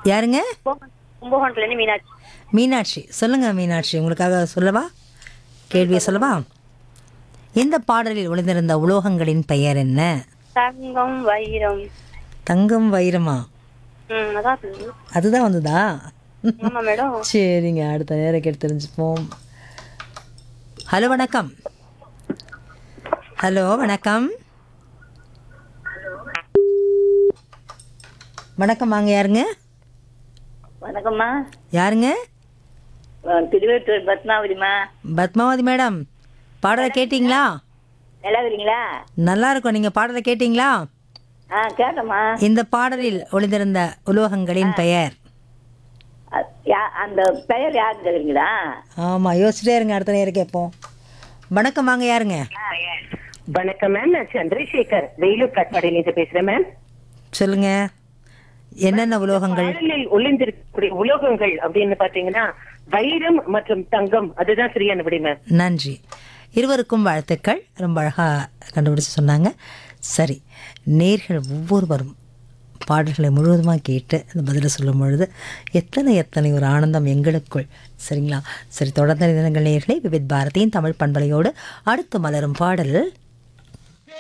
யாருங்க கும்பகோணம் கும்பகோணத்துலேருந்து மீனாட்சி மீனாட்சி சொல்லுங்க மீனாட்சி உங்களுக்காக சொல்லவா கேள்வியை சொல்லவா இந்த பாடலில் ஒளிந்திருந்த உலோகங்களின் பெயர் என்ன தங்கம் வைரம் தங்கம் வைரமா ம் அதான் சொல்லுது. அதுதான் வந்ததா ஆமா மேடம் சரிங்க அடுத்த நேரம் கேட்டு தெரிஞ்சுப்போம் ஹலோ வணக்கம் ஹலோ வணக்கம் வணக்கம் வாங்க யாருங்க வணக்கம்மா யாருங்க திருவேற்றூர் பத்மாவதிமா பத்மாவதி மேடம் பாடலை கேட்டிங்களா நல்லா இருக்கிறீங்களா நல்லா இருக்கும் நீங்க பாடலை கேட்டிங்களா ஆ கேட்டம்மா இந்த பாடலில் ஒளிந்திருந்த உலோகங்களின் பெயர் அ- யா- அந்த பெயர் யாரு தெரியுங்களா ஆமா யோசிச்சிட்டே இருங்க அடுத்த நேரம் கேட்போம் வணக்கம் வாங்க யாருங்க வணக்கம் மேம் நான் சந்திரசேகர் வேலூர் காட்பாடியிலிருந்து பேசுறேன் மேம் சொல்லுங்க என்னென்ன உலோகங்கள் பாடலில் ஒளிந்திருக்கக்கூடிய உலோகங்கள் அப்படின்னு பாத்தீங்கன்னா வைரம் மற்றும் தங்கம் அதுதான் சரியான விடை மேம் நன்றி இருவருக்கும் வாழ்த்துக்கள் ரொம்ப அழகா கண்டுபிடிச்சு சொன்னாங்க சரி நேர்கள் ஒவ்வொருவரும் பாடல்களை முழுவதுமாக கேட்டு அந்த பதிலை சொல்லும் பொழுது எத்தனை எத்தனை ஒரு ஆனந்தம் எங்களுக்குள் சரிங்களா சரி தொடர்ந்த தினங்கள் நேர்களை விவித் பாரதியின் தமிழ் பண்பலையோடு அடுத்து மலரும் பாடல்